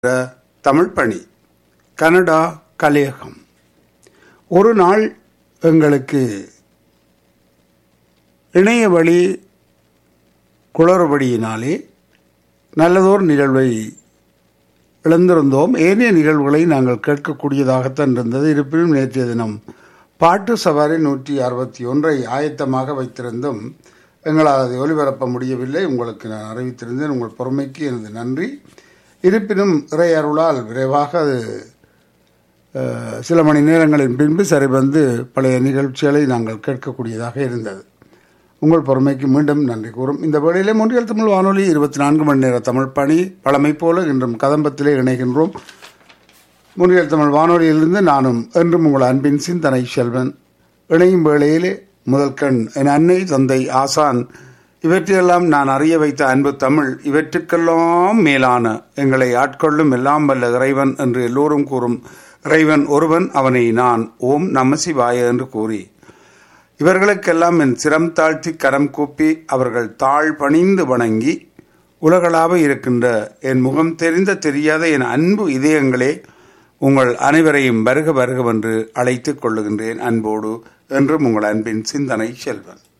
தமிழ் பணி கனடா கலையகம் ஒரு நாள் எங்களுக்கு இணைய வழி குளறுபடியினாலே நல்லதோர் நிகழ்வை இழந்திருந்தோம் ஏனைய நிகழ்வுகளை நாங்கள் கேட்கக்கூடியதாகத்தான் இருந்தது இருப்பினும் நேற்றைய தினம் பாட்டு சவாரி நூற்றி அறுபத்தி ஒன்றை ஆயத்தமாக வைத்திருந்தும் எங்களால் அதை ஒலிபரப்ப முடியவில்லை உங்களுக்கு நான் அறிவித்திருந்தேன் உங்கள் பொறுமைக்கு எனது நன்றி இருப்பினும் இறை அருளால் விரைவாக அது அஹ், சில மணி நேரங்களின் பின்பு சரி வந்து பழைய நிகழ்ச்சிகளை நாங்கள் கேட்கக்கூடியதாக இருந்தது உங்கள் பொறுமைக்கு மீண்டும் நன்றி கூறும் இந்த வேளையிலே முன்றியல் தமிழ் வானொலி இருபத்தி நான்கு மணி நேர தமிழ் பணி பழமை போல இன்றும் கதம்பத்திலே இணைகின்றோம் முன்றியல் தமிழ் வானொலியிலிருந்து நானும் என்றும் உங்கள் அன்பின் சிந்தனை செல்வன் இணையும் வேளையிலே முதல் கண் என் அன்னை தந்தை ஆசான் இவற்றையெல்லாம் நான் அறிய வைத்த அன்பு தமிழ் இவற்றுக்கெல்லாம் மேலான எங்களை ஆட்கொள்ளும் எல்லாம் வல்ல இறைவன் என்று எல்லோரும் கூறும் இறைவன் ஒருவன் அவனை நான் ஓம் நம சிவாய என்று கூறி இவர்களுக்கெல்லாம் என் சிரம் தாழ்த்தி கரம் கூப்பி அவர்கள் தாழ் பணிந்து வணங்கி உலகளாவ இருக்கின்ற என் முகம் தெரிந்த தெரியாத என் அன்பு இதயங்களே உங்கள் அனைவரையும் வருக வருகவென்று அழைத்துக் கொள்ளுகின்றேன் அன்போடு என்றும் உங்கள் அன்பின் சிந்தனை செல்வன்